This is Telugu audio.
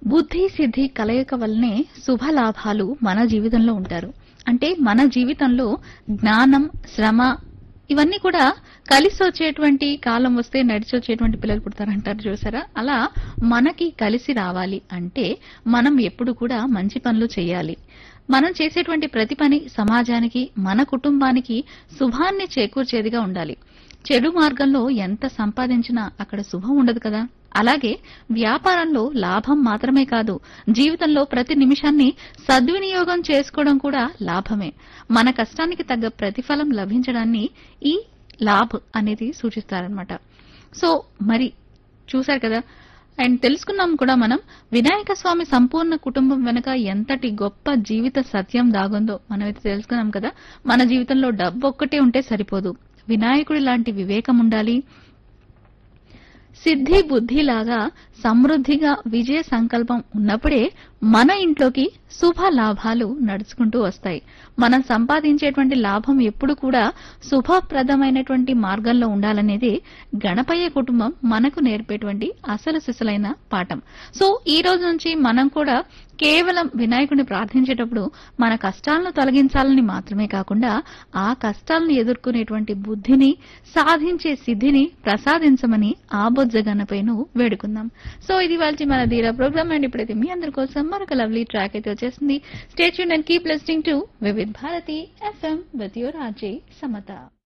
బుద్ధి సిద్ధి కలయిక వల్లనే శుభ లాభాలు మన జీవితంలో ఉంటారు అంటే మన జీవితంలో జ్ఞానం శ్రమ ఇవన్నీ కూడా కలిసి వచ్చేటువంటి కాలం వస్తే నడిచి వచ్చేటువంటి పిల్లలు పుడతారంటారు చూసారా అలా మనకి కలిసి రావాలి అంటే మనం ఎప్పుడు కూడా మంచి పనులు చేయాలి మనం చేసేటువంటి ప్రతి పని సమాజానికి మన కుటుంబానికి శుభాన్ని చేకూర్చేదిగా ఉండాలి చెడు మార్గంలో ఎంత సంపాదించినా అక్కడ శుభం ఉండదు కదా అలాగే వ్యాపారంలో లాభం మాత్రమే కాదు జీవితంలో ప్రతి నిమిషాన్ని సద్వినియోగం చేసుకోవడం కూడా లాభమే మన కష్టానికి తగ్గ ప్రతిఫలం లభించడాన్ని ఈ లాభ్ అనేది సూచిస్తారనమాట సో మరి చూశారు కదా అండ్ తెలుసుకున్నాం కూడా మనం వినాయక స్వామి సంపూర్ణ కుటుంబం వెనుక ఎంతటి గొప్ప జీవిత సత్యం దాగుందో మనమైతే తెలుసుకున్నాం కదా మన జీవితంలో డబ్బు ఒక్కటే ఉంటే సరిపోదు వినాయకుడి లాంటి వివేకం ఉండాలి సిద్ధి బుద్ధి లాగా సమృద్ధిగా విజయ సంకల్పం ఉన్నప్పుడే మన ఇంట్లోకి శుభ లాభాలు నడుచుకుంటూ వస్తాయి మనం సంపాదించేటువంటి లాభం ఎప్పుడు కూడా శుభప్రదమైనటువంటి మార్గంలో ఉండాలనేది గణపయ్య కుటుంబం మనకు నేర్పేటువంటి అసలు సిసలైన పాఠం సో ఈ రోజు నుంచి మనం కూడా కేవలం వినాయకుడిని ప్రార్థించేటప్పుడు మన కష్టాలను తొలగించాలని మాత్రమే కాకుండా ఆ కష్టాలను ఎదుర్కొనేటువంటి బుద్ధిని సాధించే సిద్ధిని ప్రసాదించమని ఆ బొజ్జ గణపైను వేడుకుందాం సో ఇది వాళ్ళ మన ధీరా ప్రోగ్రామ్ అండ్ ఇప్పుడైతే మీ అందరి కోసం మరొక లవ్లీ ట్రాక్ అయితే వచ్చేసింది stay tuned and keep listening to Vividh Bharati FM with your RJ Samata